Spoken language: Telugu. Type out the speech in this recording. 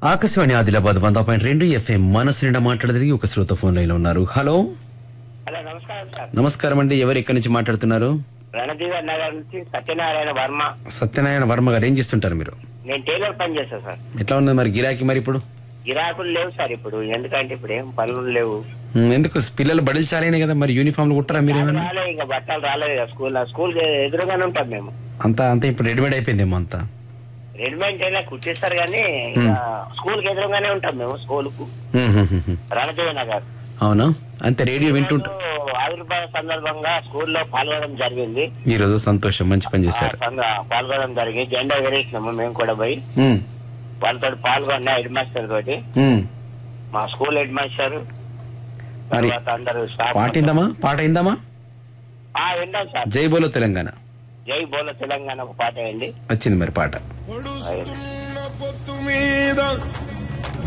ఆకాశవాణి ఆదిలాబాద్ వంద పాయింట్ రెండు ఎఫ్ఎం మనసు నిండా మాట్లాడదిగి ఒక శ్రోత ఫోన్ లైన్ లో ఉన్నారు హలో హలో నమస్కారం సార్ నమస్కారం అండి ఎవరు ఎక్కడి నుంచి మాట్లాడుతున్నారు రణదీవ నగర్ నుంచి సత్యనారాయణ వర్మ సత్యనారాయణ వర్మ గారు ఏం చేస్తుంటారు మీరు నేను టైలర్ పని చేస్తా సార్ ఎట్లా ఉన్నది మరి గిరాకీ మరి ఇప్పుడు గిరాకులు లేవు సార్ ఇప్పుడు ఎందుకంటే ఇప్పుడు ఏం పనులు లేవు ఉమ్, ఎందుకు పిల్లలు బడులు చాలేనే కదా మరి యూనిఫామ్లు కుట్టరా మీరు ఏమైనా రాలే ఇంకా బట్టలు రాలేదు కదా స్కూల్ స్కూల్ ఎదురుగానే ఉంటాం మేము అంతా అంతా ఇప్పుడు రెడీమేడ్ అయిపోయిందేమో అంతా రెడీమేడ్ అయినా కుట్టిస్తారు కానీ స్కూల్ కి ఎదురుగానే ఉంటాం మేము స్కూల్ కు ఉమ్, ఉమ్, ఉమ్, ఉమ్. రణదేవ నగర్ అవునా అంతే రేడియో వింటుంటా ఆవిర్భావ సందర్భంగా స్కూల్లో పాల్గొనడం జరిగింది ఈ రోజు సంతోషం మంచి పని ఆ చేశారు సంద- పాల్గొనడం జరిగింది జెండా ఎగరేసినాము మేము కూడా పోయి ఉమ్, వాళ్ళతో పాల్గొన్నా హెడ్ మాస్టర్ తోటి ఉమ్. మా స్కూల్ హెడ్ మాస్టర్ మరి తర్వాత అందరూ స్టాఫ్ పాట అయిందమ్మా పాట అయిందమ్మా ఆ విన్నాం సార్ జై బోలో తెలంగాణ జై బోల తెలంగాణ ఒక పాట వేయండి వచ్చింది మరి పాట పొడుస్తున్న పొత్తు మీద